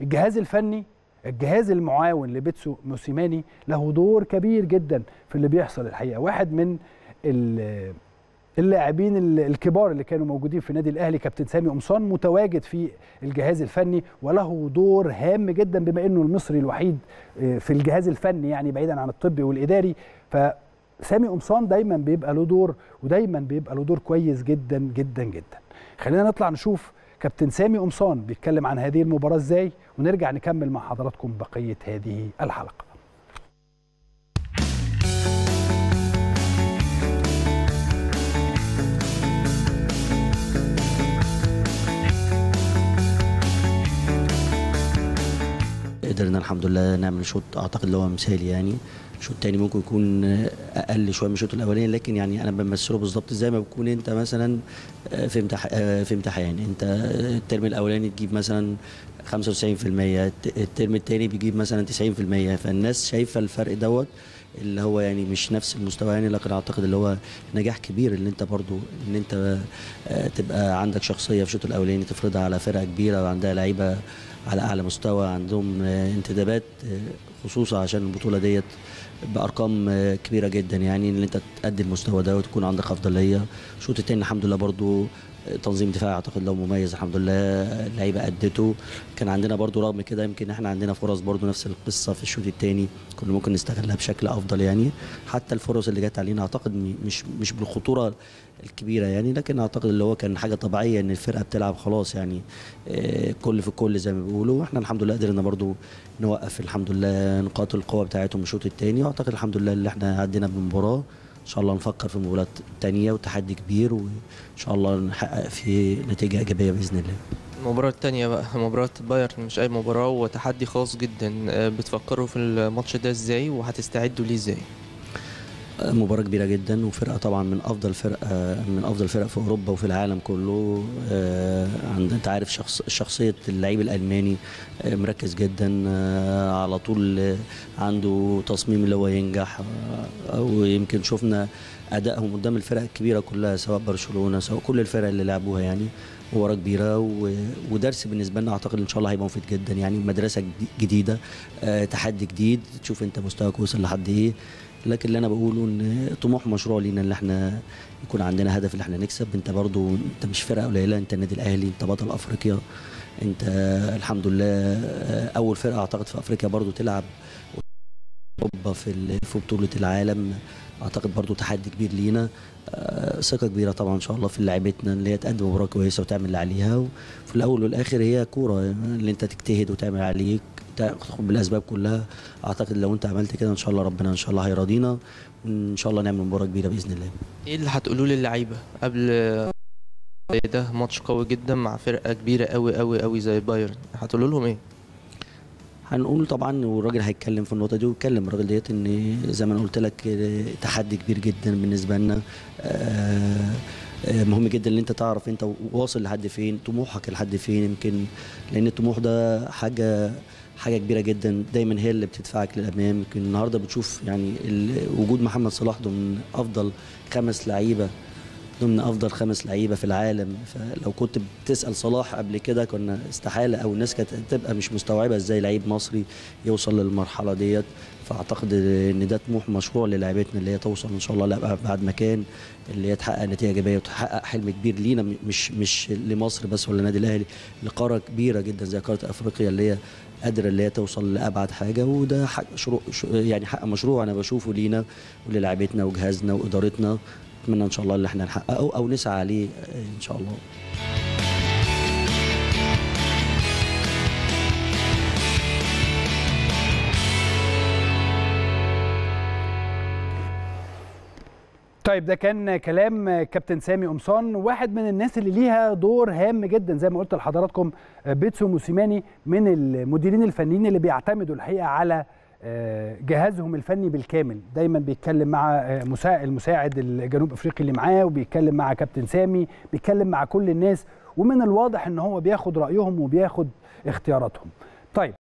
الجهاز الفني الجهاز المعاون لبيتسو موسيماني له دور كبير جدا في اللي بيحصل الحقيقه واحد من ال- اللاعبين ال- الكبار اللي كانوا موجودين في النادي الاهلي كابتن سامي قمصان متواجد في الجهاز الفني وله دور هام جدا بما انه المصري الوحيد آه، في الجهاز الفني يعني بعيدا عن الطبي والاداري فسامي قمصان دايما بيبقى له دور ودايما بيبقى له دور كويس جدا جدا جدا خلينا نطلع نشوف كابتن سامي قمصان بيتكلم عن هذه المباراه ازاي ونرجع نكمل مع حضراتكم بقيه هذه الحلقه قدرنا الحمد لله نعمل شوط اعتقد اللي هو مثالي يعني الشوط التاني ممكن يكون اقل شويه من الشوط الاولاني لكن يعني انا بمثله بالظبط زي ما بكون انت مثلا في امتح... في امتحان انت الترم الاولاني تجيب مثلا 95% الترم التاني بيجيب مثلا 90% فالناس شايفه الفرق دوت اللي هو يعني مش نفس المستوى يعني لكن اعتقد اللي هو نجاح كبير اللي انت برضو ان انت آه، تبقى عندك شخصيه في الشوط الاولاني تفرضها على فرقه كبيره وعندها لعيبه على اعلى مستوى عندهم آه، انتدابات آه، خصوصا عشان البطوله ديت بارقام آه، كبيره جدا يعني ان انت تأدي المستوى ده وتكون عندك افضليه الشوط الثاني الحمد لله برضو آه، تنظيم دفاع اعتقد لو مميز الحمد لله اللعيبه ادته كان عندنا برضو رغم كده يمكن احنا عندنا فرص برضو نفس القصه في الشوط الثاني كنا ممكن نستغلها بشكل افضل يعني حتى الفرص اللي جت علينا اعتقد م- مش مش بالخطوره الكبيره يعني لكن اعتقد اللي هو كان حاجه طبيعيه ان الفرقه بتلعب خلاص يعني آه، كل في الكل زي ما بيقولوا واحنا الحمد لله قدرنا برضو نوقف الحمد لله نقاط القوه بتاعتهم الشوط الثاني واعتقد الحمد لله اللي احنا عدينا بالمباراه ان شاء الله نفكر في مباراه تانية وتحدي كبير وان شاء الله نحقق فيه نتيجه ايجابيه باذن الله المباراة التانية بقى مباراة بايرن مش أي مباراة وتحدي خاص جدا آه، بتفكروا في الماتش ده ازاي وهتستعدوا ليه ازاي؟ مباراة كبيرة جدا وفرقة طبعا من أفضل فرقة من أفضل فرق في أوروبا وفي العالم كله آه، عند أنت عارف شخص شخصية اللعيب الألماني آه، مركز جدا آه، على طول آه، عنده تصميم اللي هو ينجح آه، ويمكن شفنا أدائهم قدام الفرق الكبيرة كلها سواء برشلونة سواء كل الفرق اللي لعبوها يعني مباراة كبيرة و- ودرس بالنسبة لنا أعتقد إن شاء الله هيبقى مفيد جدا يعني مدرسة جدي- جديدة آه، تحدي جديد تشوف أنت مستواك وصل لحد إيه لكن اللي انا بقوله ان طموح مشروع لينا اللي احنا يكون عندنا هدف اللي احنا نكسب انت برضو انت مش فرقه قليله انت النادي الاهلي انت بطل افريقيا انت الحمد لله اول فرقه اعتقد في افريقيا برضو تلعب اوروبا في ال- في بطوله العالم اعتقد برضو تحدي كبير لينا آه، ثقه كبيره طبعا ان شاء الله في لعيبتنا اللي هي تقدم مباراه كويسه وتعمل اللي عليها وفي الاول والاخر هي كوره اللي انت تجتهد وتعمل عليك تاخد بالاسباب كلها اعتقد لو انت عملت كده ان شاء الله ربنا ان شاء الله هيراضينا وان شاء الله نعمل مباراه كبيره باذن الله ايه اللي هتقولوه للعيبة قبل زي ده ماتش قوي جدا مع فرقة كبيرة قوي قوي قوي زي بايرن هتقولوا لهم ايه؟ هنقول طبعا والراجل هيتكلم في النقطه دي ويتكلم الراجل ديت ان زي ما انا قلت لك آه، تحدي كبير جدا بالنسبه لنا آه، آه، مهم جدا ان انت تعرف انت واصل لحد فين طموحك لحد فين يمكن لان الطموح ده حاجه حاجه كبيره جدا دايما هي اللي بتدفعك للامام يمكن النهارده بتشوف يعني ال- وجود محمد صلاح ضمن افضل خمس لعيبه ضمن افضل خمس لعيبه في العالم فلو كنت بتسال صلاح قبل كده كنا استحاله او الناس كانت تبقى مش مستوعبه ازاي لعيب مصري يوصل للمرحله ديت فاعتقد ان ده طموح مشروع للاعيبتنا اللي هي توصل ان شاء الله لابعد مكان اللي هي تحقق نتيجه ايجابيه وتحقق حلم كبير لينا م- مش مش لمصر بس ولا النادي الاهلي لقاره كبيره جدا زي قاره افريقيا اللي هي قادره اللي هي توصل لابعد حاجه وده حق شروع ش- يعني حق مشروع انا بشوفه لينا وللاعيبتنا وجهازنا وادارتنا اتمنى ان شاء الله اللي احنا نحققه او نسعى عليه ان شاء الله طيب ده كان كلام كابتن سامي قمصان واحد من الناس اللي ليها دور هام جدا زي ما قلت لحضراتكم بيتسو موسيماني من المديرين الفنيين اللي بيعتمدوا الحقيقه على آه، جهازهم الفني بالكامل دايما بيتكلم مع آه، مساعد المساعد الجنوب افريقي اللي معاه وبيتكلم مع كابتن سامي بيتكلم مع كل الناس ومن الواضح ان هو بياخد رايهم وبياخد اختياراتهم طيب